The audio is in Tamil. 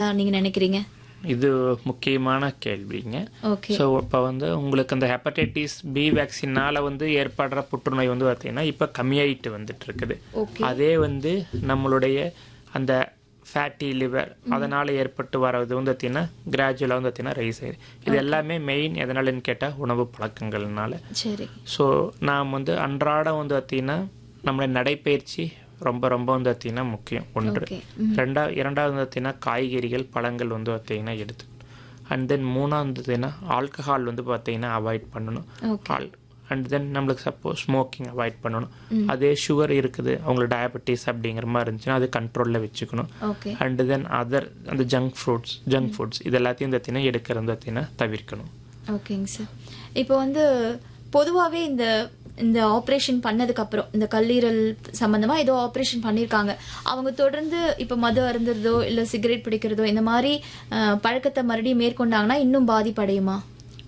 நீங்க நினைக்கிறீங்க இது முக்கியமான கேள்விங்க ஓகே ஸோ இப்போ வந்து உங்களுக்கு அந்த ஹெப்படைட்டிஸ் பி வேக்சினால வந்து ஏற்படுற புற்றுநோய் வந்து பார்த்தீங்கன்னா இப்போ கம்மியாயிட்டு வந்துட்டு இருக்குது ஓகே அதே வந்து நம்மளுடைய அந்த ஃபேட்டி லிவர் அதனால் ஏற்பட்டு வர்றது வந்து பார்த்தீங்கன்னா கிராஜுவலாக வந்து பார்த்தீங்கன்னா ரைஸ் ஆயிடுது இது எல்லாமே மெயின் எதனாலன்னு கேட்டால் உணவு பழக்கங்கள்னால சரி ஸோ நாம் வந்து அன்றாடம் வந்து பார்த்தீங்கன்னா நம்மளுடைய நடைப்பயிற்சி ரொம்ப ரொம்ப வந்து பார்த்தீங்கன்னா முக்கியம் ஒன்று ஓகே ரெண்டா இரண்டாவது வந்து பார்த்தீங்கன்னா காய்கறிகள் பழங்கள் வந்து பார்த்தீங்கன்னா எடுத்துக்கணும் அண்ட் தென் மூணாவது வந்து பார்த்தீங்கன்னா ஆல்கஹால் வந்து பார்த்தீங்கன்னா அவாய்ட் பண்ணணும் ஓகே ஆல் அண்ட் தென் நம்மளுக்கு சப்போஸ் ஸ்மோக்கிங் அவாய்ட் பண்ணணும் அதே சுகர் இருக்குது அவங்களுக்கு டயபெட்டிஸ் அப்படிங்கிற மாதிரி இருந்துச்சுன்னா அது கண்ட்ரோலில் வச்சுக்கணும் ஓகே அண்ட் தென் அதர் அந்த ஜங்க் ஃப்ரூட்ஸ் ஜங்க் ஃபுட்ஸ் இது எல்லாத்தையும் பார்த்தீங்கன்னா எடுக்கிறது பார்த்தீங்கன்னா தவிர்க்கணும் ஓகேங்க சார் இப்போ வந்து பொதுவாகவே இந்த இந்த ஆப்ரேஷன் பண்ணதுக்கு அப்புறம் இந்த கல்லீரல் சம்பந்தமா ஏதோ ஆப்ரேஷன் பண்ணியிருக்காங்க அவங்க தொடர்ந்து இப்போ மது அருந்துறதோ இல்லை சிகரெட் பிடிக்கிறதோ இந்த மாதிரி அஹ், பழக்கத்தை மறுபடியும் மேற்கொண்டாங்கன்னா இன்னும் பாதிப்படையுமா